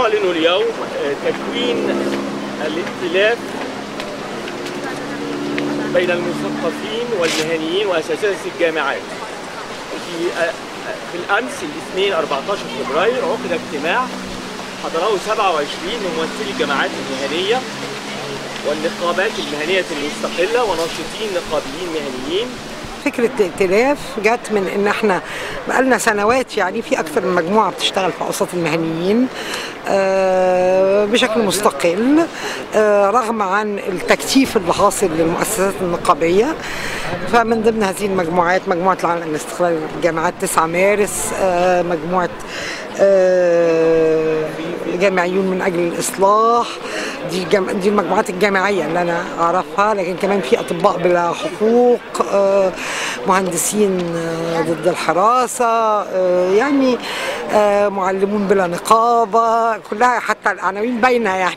نعلن اليوم تكوين الائتلاف بين المثقفين والمهنيين واساتذه الجامعات. في في الامس الاثنين 14 فبراير عقد اجتماع حضره 27 من ممثلي الجامعات المهنيه والنقابات المهنيه المستقله وناشطين نقابيين مهنيين فكرة ائتلاف جت من ان احنا بقالنا سنوات يعني في اكثر من مجموعة بتشتغل في اوساط المهنيين آه، بشكل مستقل آه، رغم عن التكثيف اللي حاصل للمؤسسات النقابية فمن ضمن هذه المجموعات مجموعة العمل الاستقلالي للجامعات 9 مارس آه، مجموعة جامعيون من اجل الاصلاح دي جم... دي المجموعات الجامعيه اللي انا اعرفها لكن كمان في اطباء بلا حقوق مهندسين ضد الحراسه يعني معلمون بلا نقابه كلها حتى العناوين باينه يعني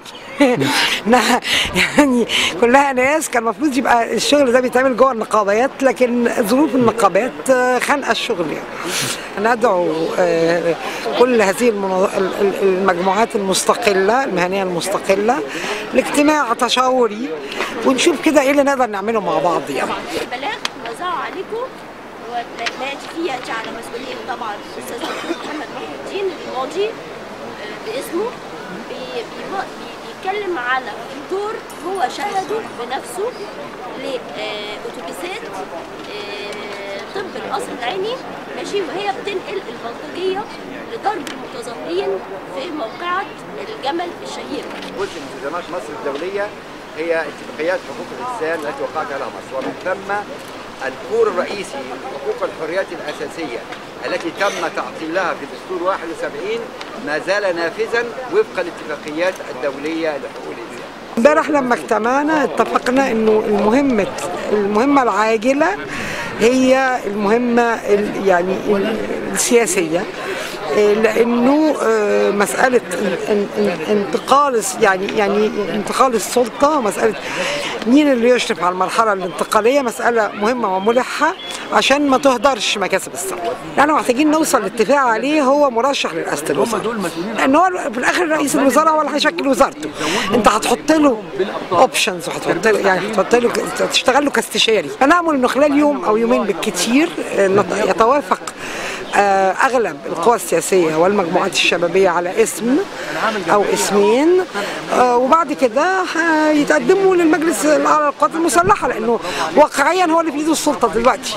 يعني كلها ناس كان المفروض يبقى الشغل ده بيتعمل جوه النقابات لكن ظروف النقابات خانقه الشغل يعني ندعو كل هذه المجموعات المستقله المهنيه المستقله لاجتماع تشاوري ونشوف كده ايه اللي نقدر نعمله مع بعض يعني البلاغ وزعوا عليكم ولا ياتي فيه ياتي على مسؤولين طبعا الاستاذ محمد محي الدين الماضي باسمه بي بي بيتكلم على دور هو شهده بنفسه لاتوبيسات طب القصر العيني ماشي وهي بتنقل البلطجيه لضرب المتظاهرين في موقعة الجمل الشهير. جزء من التزامات مصر الدولية هي اتفاقيات حقوق الإنسان التي وقعت عليها مصر ومن ثم الكور الرئيسي حقوق الحريات الأساسية التي تم تعطيلها في دستور 71 ما زال نافذا وفق الاتفاقيات الدولية لحقوق الإنسان. امبارح لما اجتمعنا اتفقنا انه المهمة المهمة العاجلة هي المهمة يعني السياسية لانه مساله انتقال يعني يعني انتقال السلطه مساله مين اللي يشرف على المرحله الانتقاليه مساله مهمه وملحه عشان ما تهدرش مكاسب الثوره. يعني محتاجين نوصل لاتفاق عليه هو مرشح لرئاسه الوزراء. لان هو في الاخر رئيس الوزراء هو اللي هيشكل وزارته. انت هتحط له اوبشنز وهتحط له يعني هتحط له تشتغل له كاستشاري. فنامل انه خلال يوم او يومين بالكثير يتوافق اغلب القوى السياسيه والمجموعات الشبابيه على اسم او اسمين وبعد كده هيتقدموا للمجلس الاعلى للقوات المسلحه لانه واقعيا هو اللي في ايده السلطه دلوقتي.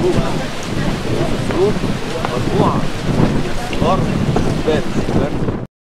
مجموعه